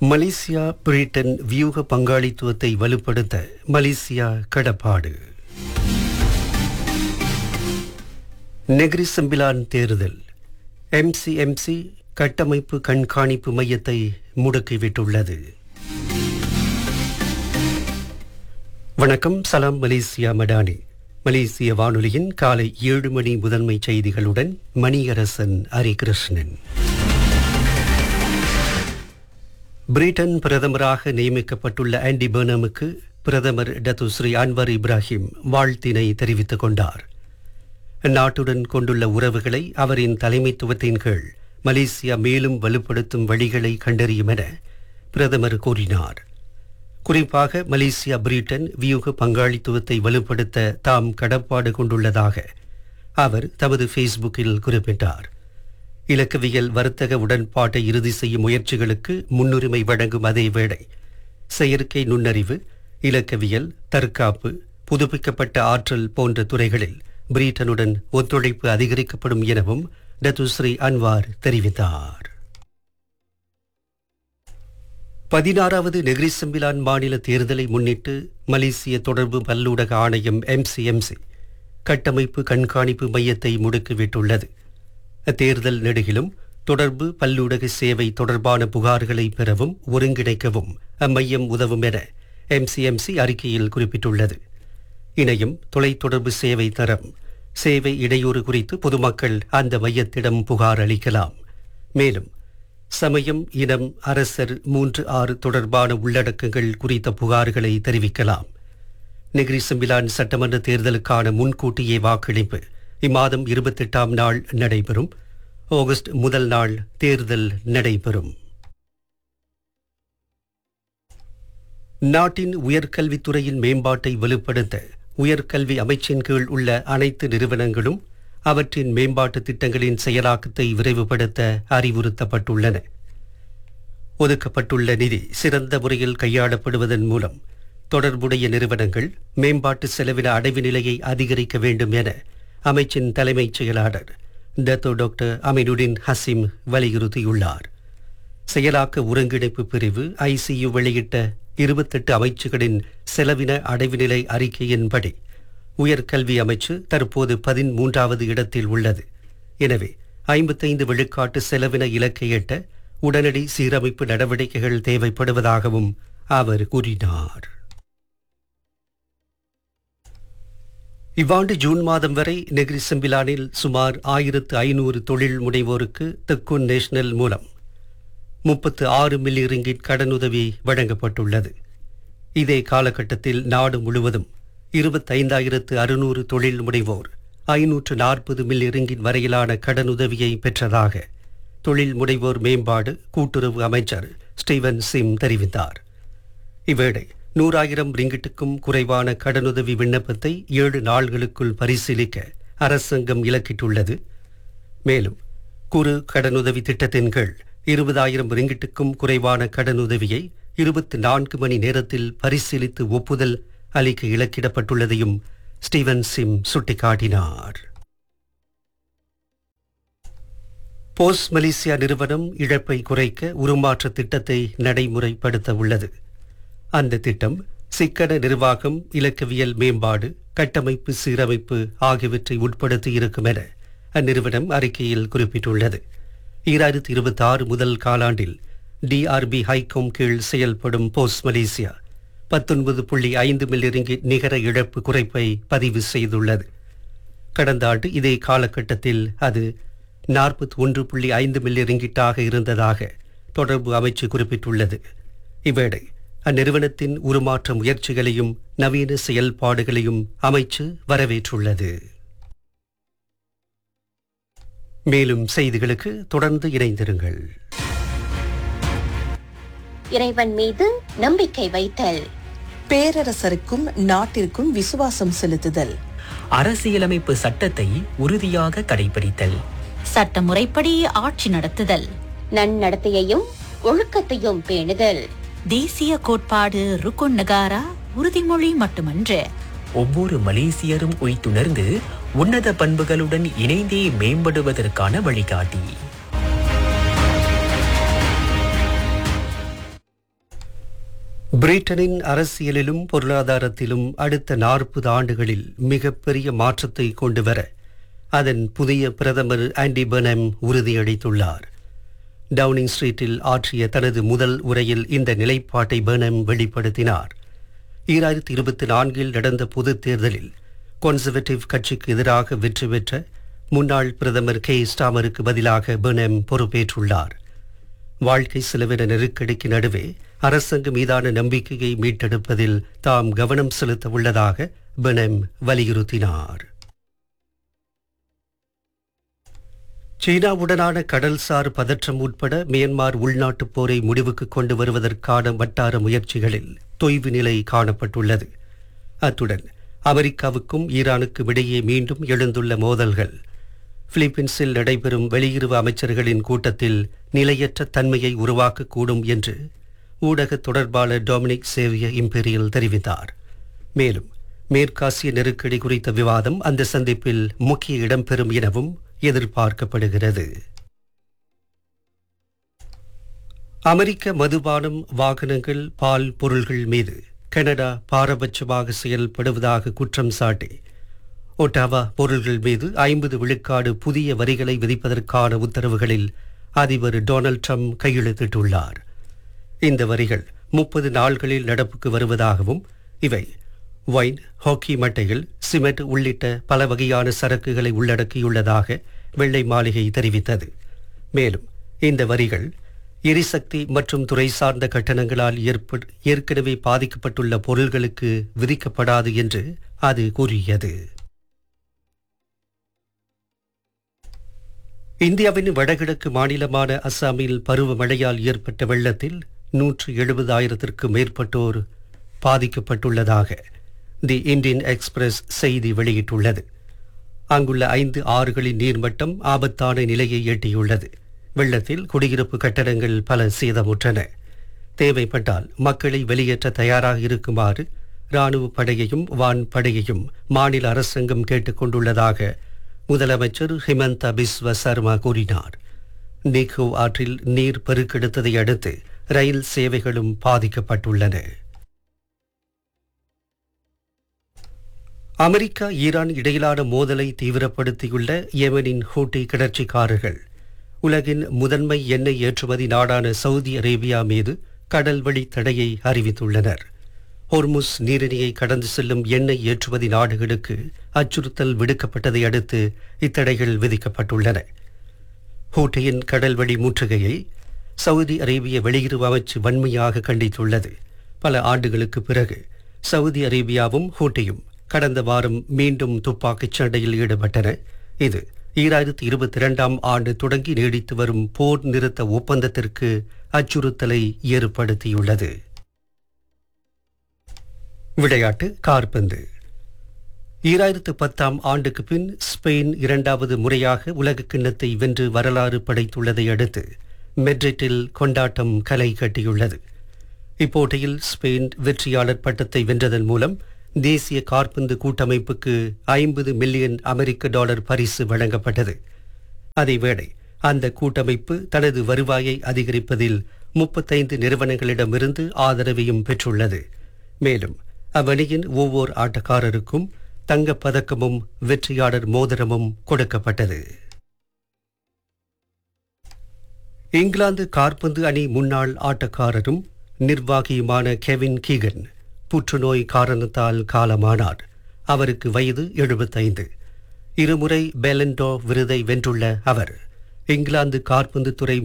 Malaysia Britain வியூக பங்காளித்துவத்தை வலுப்படுத்த மலேசியா கடப்பாடு நெகிரி செம்பிலான் தேர்தல் எம்சிஎம்சி கட்டமைப்பு கண்காணிப்பு மையத்தை முடுக்கிவிட்டுள்ளது வணக்கம் சலாம் மலேசியா மடானி மலேசிய வானொலியின் காலை ஏழு மணி முதன்மை செய்திகளுடன் மணியரசன் ஹரிகிருஷ்ணன் பிரிட்டன் பிரதமராக நியமிக்கப்பட்டுள்ள ஆண்டி பெர்னமுக்கு பிரதமர் டத்துஸ்ரீ அன்வர் இப்ராஹிம் வாழ்த்தினை தெரிவித்துக் கொண்டார் நாட்டுடன் கொண்டுள்ள உறவுகளை அவரின் தலைமைத்துவத்தின் கீழ் மலேசியா மேலும் வலுப்படுத்தும் வழிகளை கண்டறியும் என பிரதமர் கூறினார் குறிப்பாக மலேசியா பிரிட்டன் வியூக பங்காளித்துவத்தை வலுப்படுத்த தாம் கடப்பாடு கொண்டுள்ளதாக அவர் தமது ஃபேஸ்புக்கில் குறிப்பிட்டார் இலக்கவியல் வர்த்தக உடன்பாட்டை இறுதி செய்யும் முயற்சிகளுக்கு முன்னுரிமை வழங்கும் அதே வேளை செயற்கை நுண்ணறிவு இலக்கவியல் தற்காப்பு புதுப்பிக்கப்பட்ட ஆற்றல் போன்ற துறைகளில் பிரிட்டனுடன் ஒத்துழைப்பு அதிகரிக்கப்படும் எனவும் டத்துஸ்ரீ அன்வார் தெரிவித்தார் பதினாறாவது நெகிரி செம்பிலான் மாநில தேர்தலை முன்னிட்டு மலேசிய தொடர்பு பல்லூடக ஆணையம் எம்சிஎம்சி கட்டமைப்பு கண்காணிப்பு மையத்தை முடுக்கிவிட்டுள்ளது தேர்தல் நெடுகிலும் தொடர்பு பல்லூடக சேவை தொடர்பான புகார்களை பெறவும் ஒருங்கிணைக்கவும் அம்மையம் உதவும் என எம்சிஎம்சி அறிக்கையில் குறிப்பிட்டுள்ளது இணையம் தொலைத்தொடர்பு சேவை தரம் சேவை இடையூறு குறித்து பொதுமக்கள் அந்த மையத்திடம் புகார் அளிக்கலாம் மேலும் சமயம் இனம் அரசர் மூன்று ஆறு தொடர்பான உள்ளடக்கங்கள் குறித்த புகார்களை தெரிவிக்கலாம் நெகிரி செம்பிலான் சட்டமன்ற தேர்தலுக்கான முன்கூட்டியே வாக்களிப்பு இம்மாதம் இருபத்தெட்டாம் நாள் நடைபெறும் ஆகஸ்ட் முதல் நாள் தேர்தல் நடைபெறும் நாட்டின் உயர்கல்வித்துறையின் மேம்பாட்டை வலுப்படுத்த உயர்கல்வி அமைச்சின் கீழ் உள்ள அனைத்து நிறுவனங்களும் அவற்றின் மேம்பாட்டு திட்டங்களின் செயலாக்கத்தை விரைவுபடுத்த அறிவுறுத்தப்பட்டுள்ளன ஒதுக்கப்பட்டுள்ள நிதி சிறந்த முறையில் கையாளப்படுவதன் மூலம் தொடர்புடைய நிறுவனங்கள் மேம்பாட்டு செலவின அடைவு நிலையை அதிகரிக்க வேண்டும் என அமைச்சின் தலைமைச் செயலாளர் டத்தோ டாக்டர் அமினுடின் ஹசிம் வலியுறுத்தியுள்ளார் செயலாக்க ஒருங்கிணைப்பு பிரிவு ஐசியு வெளியிட்ட இருபத்தெட்டு அமைச்சுகளின் செலவின அடைவுநிலை அறிக்கையின்படி உயர்கல்வி அமைச்சு தற்போது பதிமூன்றாவது இடத்தில் உள்ளது எனவே ஐம்பத்தைந்து விழுக்காட்டு செலவின இலக்கை எட்ட உடனடி சீரமைப்பு நடவடிக்கைகள் தேவைப்படுவதாகவும் அவர் கூறினார் இவ்வாண்டு ஜூன் மாதம் வரை நெகிரி செம்பிலானில் சுமார் ஆயிரத்து ஐநூறு தொழில் முனைவோருக்கு தெக்குன் நேஷனல் மூலம் முப்பத்து ஆறு மில்லி ரிங்கிட் கடனுதவி வழங்கப்பட்டுள்ளது இதே காலகட்டத்தில் நாடு முழுவதும் இருபத்தைந்தாயிரத்து அறுநூறு தொழில் முனைவோர் ஐநூற்று நாற்பது மில்லி ரிங்கிட் வரையிலான கடனுதவியை பெற்றதாக தொழில் முனைவோர் மேம்பாடு கூட்டுறவு அமைச்சர் ஸ்டீவன் சிம் தெரிவித்தார் இவ்வேளை நூறாயிரம் ரிங்கிட்டுக்கும் குறைவான கடனுதவி விண்ணப்பத்தை ஏழு நாள்களுக்குள் பரிசீலிக்க அரசாங்கம் இலக்கிட்டுள்ளது மேலும் குறு கடனுதவி திட்டத்தின் கீழ் இருபதாயிரம் ரிங்கிட்டுக்கும் குறைவான கடனுதவியை இருபத்தி நான்கு மணி நேரத்தில் பரிசீலித்து ஒப்புதல் அளிக்க இலக்கிடப்பட்டுள்ளதையும் ஸ்டீவன் சிம் சுட்டிக்காட்டினார் போஸ் மலேசியா நிறுவனம் இழப்பை குறைக்க உருமாற்ற திட்டத்தை நடைமுறைப்படுத்த உள்ளது அந்த திட்டம் சிக்கன நிர்வாகம் இலக்கவியல் மேம்பாடு கட்டமைப்பு சீரமைப்பு ஆகியவற்றை உட்படுத்தி இருக்கும் என அந்நிறுவனம் அறிக்கையில் குறிப்பிட்டுள்ளது ஈராயிரத்தி இருபத்தி ஆறு முதல் காலாண்டில் டிஆர்பி ஹைகோம் கீழ் செயல்படும் போஸ் மலேசியா பத்தொன்பது புள்ளி ஐந்து மில்லியரிங்கி நிகர இழப்பு குறைப்பை பதிவு செய்துள்ளது கடந்த ஆண்டு இதே காலகட்டத்தில் அது நாற்பத்தி ஒன்று புள்ளி ஐந்து மில்லியன் ரிங்கிட்டாக இருந்ததாக தொடர்பு அமைச்சு குறிப்பிட்டுள்ளது இவ்வேளை அந்நிறுவனத்தின் உருமாற்ற முயற்சிகளையும் நவீன செயல்பாடுகளையும் அமைச்சு வரவேற்றுள்ளது மேலும் செய்திகளுக்கு தொடர்ந்து இணைந்திருங்கள் இறைவன் மீது நம்பிக்கை வைத்தல் பேரரசருக்கும் நாட்டிற்கும் விசுவாசம் செலுத்துதல் அரசியலமைப்பு சட்டத்தை உறுதியாக கடைபிடித்தல் சட்டமுறைப்படி ஆட்சி நடத்துதல் நன்னடத்தையையும் ஒழுக்கத்தையும் பேணுதல் தேசிய கோட்பாடு ருக்குன் நகாரா உறுதிமொழி மட்டுமன்று ஒவ்வொரு மலேசியரும் உய்த்துணர்ந்து உன்னத பண்புகளுடன் இணைந்தே மேம்படுவதற்கான வழிகாட்டி பிரிட்டனின் அரசியலிலும் பொருளாதாரத்திலும் அடுத்த நாற்பது ஆண்டுகளில் மிகப்பெரிய மாற்றத்தை கொண்டுவர அதன் புதிய பிரதமர் ஆண்டி பெர்னம் உறுதியளித்துள்ளார் டவுனிங் ஸ்ட்ரீட்டில் ஆற்றிய தனது முதல் உரையில் இந்த நிலைப்பாட்டை பெர்னம் வெளிப்படுத்தினார் ஈராயிரத்தி இருபத்தி நான்கில் நடந்த பொதுத் தேர்தலில் கன்சர்வேட்டிவ் கட்சிக்கு எதிராக வெற்றி பெற்ற முன்னாள் பிரதமர் கே ஸ்டாமருக்கு பதிலாக பெர்னம் பொறுப்பேற்றுள்ளார் வாழ்க்கை செலவின நெருக்கடிக்கு நடுவே அரசாங்கம் மீதான நம்பிக்கையை மீட்டெடுப்பதில் தாம் கவனம் செலுத்த உள்ளதாக பெனம் வலியுறுத்தினார் சீனாவுடனான கடல்சார் பதற்றம் உட்பட மியான்மர் உள்நாட்டுப் போரை முடிவுக்கு கொண்டு வருவதற்கான வட்டார முயற்சிகளில் தொய்வு நிலை காணப்பட்டுள்ளது அத்துடன் அமெரிக்காவுக்கும் ஈரானுக்கும் இடையே மீண்டும் எழுந்துள்ள மோதல்கள் பிலிப்பீன்ஸில் நடைபெறும் வெளியுறவு அமைச்சர்களின் கூட்டத்தில் நிலையற்ற தன்மையை உருவாக்கக்கூடும் என்று ஊடக தொடர்பாளர் டொமினிக் சேவிய இம்பீரியல் தெரிவித்தார் மேலும் மேற்காசிய நெருக்கடி குறித்த விவாதம் அந்த சந்திப்பில் முக்கிய இடம்பெறும் எனவும் எதிர்பார்க்கப்படுகிறது அமெரிக்க மதுபானம் வாகனங்கள் பால் பொருள்கள் மீது கனடா பாரபட்சமாக செயல்படுவதாக குற்றம் சாட்டி ஒட்டாவா பொருள்கள் மீது ஐம்பது விழுக்காடு புதிய வரிகளை விதிப்பதற்கான உத்தரவுகளில் அதிபர் டொனால்ட் ட்ரம்ப் கையெழுத்திட்டுள்ளார் இந்த வரிகள் முப்பது நாள்களில் நடப்புக்கு வருவதாகவும் இவை வைன் ஹாக்கி மட்டைகள் சிமெண்ட் உள்ளிட்ட பல வகையான சரக்குகளை உள்ளடக்கியுள்ளதாக வெள்ளை மாளிகை தெரிவித்தது மேலும் இந்த வரிகள் எரிசக்தி மற்றும் துறை சார்ந்த கட்டணங்களால் ஏற்ப ஏற்கனவே பாதிக்கப்பட்டுள்ள பொருள்களுக்கு விதிக்கப்படாது என்று அது கூறியது இந்தியாவின் வடகிழக்கு மாநிலமான அஸ்ஸாமில் பருவமழையால் ஏற்பட்ட வெள்ளத்தில் நூற்று எழுபதாயிரத்திற்கு மேற்பட்டோர் பாதிக்கப்பட்டுள்ளதாக தி இந்தியன் எக்ஸ்பிரஸ் செய்தி வெளியிட்டுள்ளது அங்குள்ள ஐந்து ஆறுகளின் நீர்மட்டம் ஆபத்தான நிலையை எட்டியுள்ளது வெள்ளத்தில் குடியிருப்பு கட்டடங்கள் பல சேதமுற்றன தேவைப்பட்டால் மக்களை வெளியேற்ற தயாராக இருக்குமாறு ராணுவ படையையும் வான் படையையும் மாநில அரசாங்கம் கேட்டுக் கொண்டுள்ளதாக முதலமைச்சர் ஹிமந்த பிஸ்வ சர்மா கூறினார் நீகோ ஆற்றில் நீர் பெருக்கெடுத்ததை அடுத்து ரயில் சேவைகளும் பாதிக்கப்பட்டுள்ளன அமெரிக்கா ஈரான் இடையிலான மோதலை தீவிரப்படுத்தியுள்ள யெமனின் ஹூட்டி கிளர்ச்சிக்காரர்கள் உலகின் முதன்மை எண்ணெய் ஏற்றுமதி நாடான சவுதி அரேபியா மீது கடல் வழி தடையை அறிவித்துள்ளனர் ஹொர்முஸ் நீரிணையை கடந்து செல்லும் எண்ணெய் ஏற்றுமதி நாடுகளுக்கு அச்சுறுத்தல் விடுக்கப்பட்டதை அடுத்து இத்தடைகள் விதிக்கப்பட்டுள்ளன ஹூட்டியின் கடல்வழி முற்றுகையை சவுதி அரேபிய வெளியுறவு அமைச்சு வன்மையாக கண்டித்துள்ளது பல ஆண்டுகளுக்கு பிறகு சவுதி அரேபியாவும் ஹூட்டியும் கடந்த வாரம் மீண்டும் துப்பாக்கிச் சண்டையில் ஈடுபட்டன இது ஈராயிரத்தி இருபத்தி இரண்டாம் ஆண்டு தொடங்கி நீடித்து வரும் போர் நிறுத்த ஒப்பந்தத்திற்கு அச்சுறுத்தலை ஏற்படுத்தியுள்ளது விளையாட்டு கார்பந்து ஈராயிரத்து பத்தாம் ஆண்டுக்கு பின் ஸ்பெயின் இரண்டாவது முறையாக உலக கிண்ணத்தை வென்று வரலாறு படைத்துள்ளதை அடுத்து மெட்ரிட்டில் கொண்டாட்டம் கலை கட்டியுள்ளது இப்போட்டியில் ஸ்பெயின் வெற்றியாளர் பட்டத்தை வென்றதன் மூலம் தேசிய கார்பந்து கூட்டமைப்புக்கு ஐம்பது மில்லியன் அமெரிக்க டாலர் பரிசு வழங்கப்பட்டது அதேவேளை அந்த கூட்டமைப்பு தனது வருவாயை அதிகரிப்பதில் முப்பத்தைந்து நிறுவனங்களிடமிருந்து ஆதரவையும் பெற்றுள்ளது மேலும் அவ்வணியின் ஒவ்வொரு ஆட்டக்காரருக்கும் தங்கப் பதக்கமும் வெற்றியாளர் மோதிரமும் கொடுக்கப்பட்டது இங்கிலாந்து கார்பந்து அணி முன்னாள் ஆட்டக்காரரும் நிர்வாகியுமான கெவின் கீகன் புற்றுநோய் காரணத்தால் காலமானார் அவருக்கு வயது எழுபத்தைந்து இருமுறை பெலண்டோ விருதை வென்றுள்ள அவர் இங்கிலாந்து கார்பந்து துறை